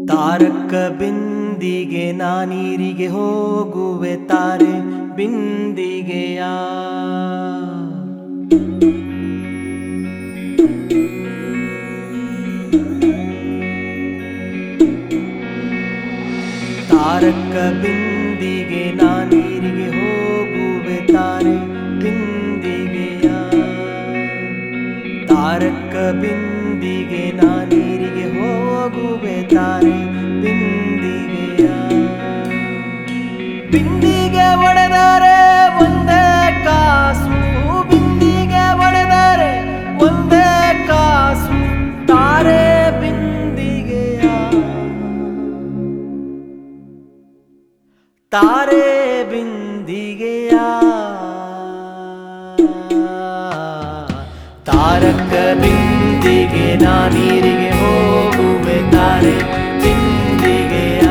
ತಾರಕ ಬಿಂದಿಗೆ ನಾನೀರಿಗೆ ಹೋಗುವೆ ತಾರೆ ಬಿಂದಿಗೆಯ ತಾರಕ ಬಿಂದಿಗೆ ನಾನೀರಿಗೆ ಹೋಗುವೆ ತಾರೆ ಬಿಂದಿಗೆಯ ತಾರಕ ಬಿಂದಿಗೆ ನಾನೀರಿಗೆ ಹೋಗುವೆ ತಾರೆ ಬಿಂದಿಗೆಯ ಬಿಂದಿಗೆ ಒಡೆದರೆ ಒಂದೇ ಕಾಸು ಬಿಂದಿಗೆ ಒಡೆದರೆ ಒಂದೇ ಕಾಸು ತಾರೆ ಬಿಂದಿಗೆಯ ತಾರೆ ಬಿಂದಿಗೆಯ ತಾರಕ ಬಿಂದಿಗೆ ನಾನೀರಿಗೆ ಹೋಗುವೆ ತಾರೆ ಬಿಂದಿಗೆಯ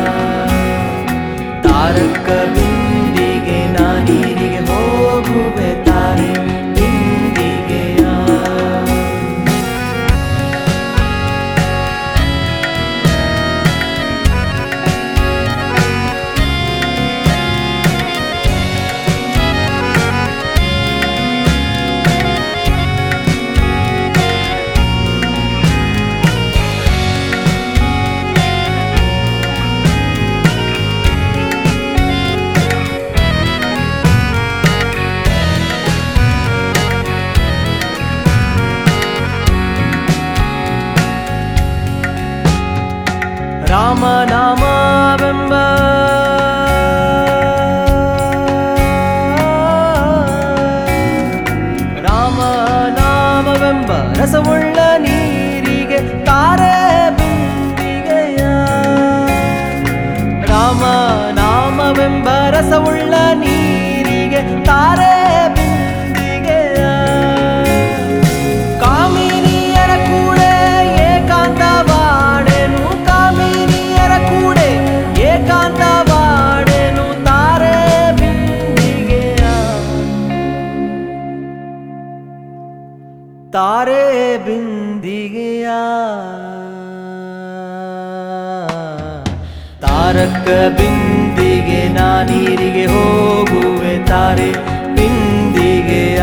ತಾರಕ ಬಿಂದಿಗೆ ನಾನೀರಿಗೆ ಹೋಗುವೆ ತಾರೆ ಬಿಂದಿಗೆಯ ರಾಮನಾಮವೆಂಬ ರಾಮನಾಮವೆಂಬ ರಸವುಳ್ಳ ನೀರಿಗೆ ತಾರೆ ಬಿಂದಿಗೆಯ ರಾಮನಾಮವೆಂಬ ರಸವುಳ್ಳ ನೀರಿಗೆ ತಾರೆ ಬಿಂದಿಗೆಯ ಕಾಮಿನಿಯರ ಕೂಡೆ ಏಕಾಂತವಾಡೆನು ಕಾಮಿನಿಯರ ಕೂಡೆ ಏಕಾಂತವಾಡೆನು ತಾರೆ ಬಿಂದಿಗೆಯ ತಾರೆ ಬಿಂದಿಗೆಯ ತಾರಕ ಬಿಂದಿಗೆ ನಾನೀರಿಗೆ ಹೋಗುವೆ ತಾರೆ ಬಿಂದಿಗೆಯ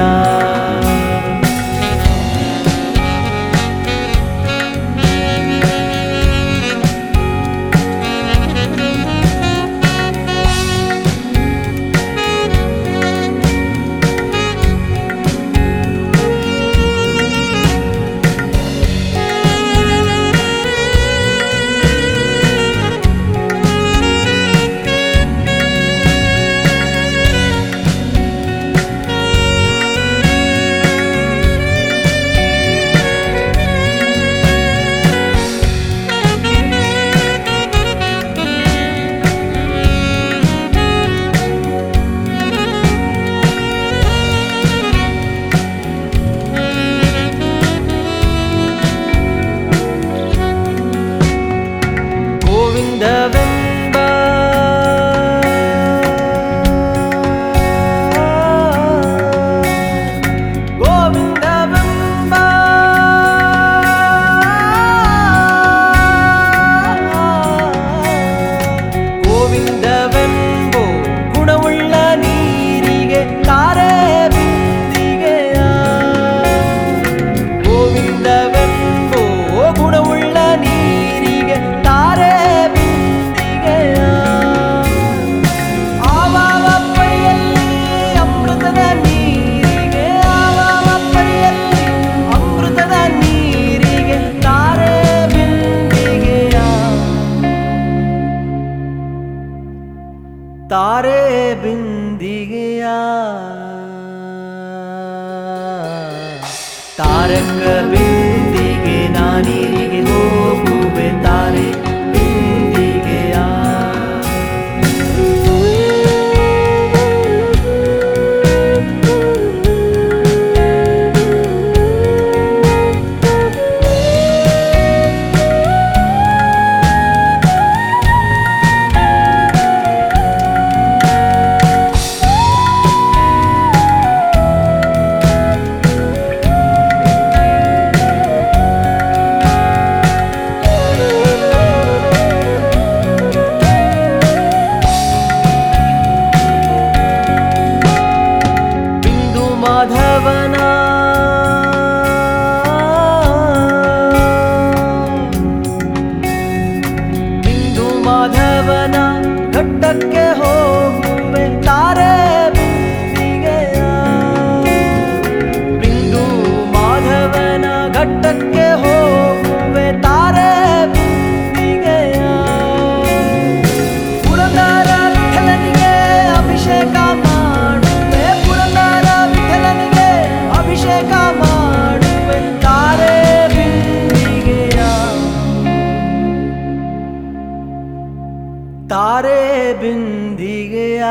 ಗೋವಿಂದವೆಂಬ ಗೋವಿಂದವೆಂಬ ಗೋವಿಂದವೆಂಬೋ ಗುಣವುಳ್ಳ ನೀರಿಗೆ ತಾರೆ ಬಿಂದಿಗೆಯ ಗೋವಿಂದವೆಂಬೋ ಗುಣವುಳ್ಳ ನೀರಿಗೆ ತಾರೆ ಬಿಂದಿಗೆಯ ಆವಾವ ಪರಿಯಲ್ಲಿ ಅಮೃತದ ನೀರಿಗೆ ಆವಾವ ಪರಿಯಲ್ಲಿ ಅಮೃತದ ನೀರಿಗೆ ತಾರೆ ಬಿಂದಿಗೆಯ ತಾರೆ ಬಿಂದಿಗೆಯ ತಾರಕ ಬಿಂದಿಗೆ ನಾನೀರಿಗೆ ಹೋಗುವೆ ತಾರೆ ಬಿಂದಿಗೆಯ ಬಿಂದಿಗೆಯ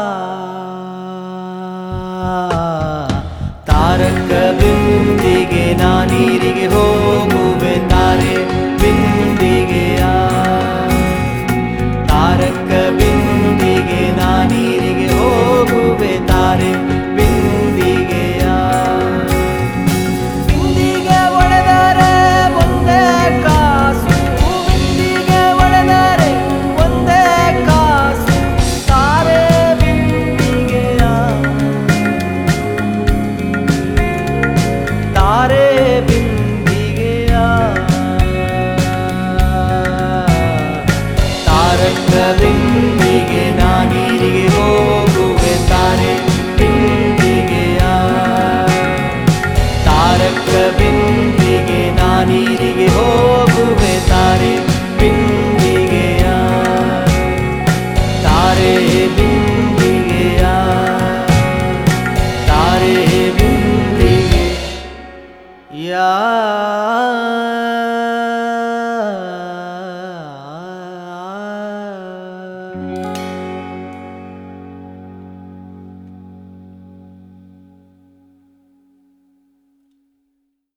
ತಾರಕ ಬಿಂದಿಗೆ ನಾನೀರಿಗೆ ಹೋಗುವೆ ತಾರೆ ಬಿಂದಿಗೆಯ ತಾರಕ ಬಿಂದಿಗೆ ನಾನೀರಿಗೆ ಹೋಗುವೆ ತಾರೆ ಬಿಂದಿಗೆಯ ಬಿಂದಿಗೆ ಒಡೆದರೆ ಒಂದೇ ಕಾಸು ಬಿಂದಿಗೆ ಒಡೆದರೆ ಒಂದೇ ಕಾಸು ತಾರೆ ಬಿಂದಿಗೆಯ ತಾರೆ ಬಿಂದಿಗೆಯ ತಾರಕ ಬಿಂದಿಗೆ ನಾನೀರಿಗೆ ಹೋಗುವೆ ತಾರೆ ಬಿಂದಿಗೆಯ ತಾರಕ ಬಿಂದಿಗೆ ನಾನೀರಿಗೆ ಹೋಗುವೆ ತಾರೆ ಬಿಂದಿಗೆಯ ತಾರೆ ಬಿಂದಿಗೆಯ ತಾರೆ ಬಿಂದಿಗೆ ಯಾ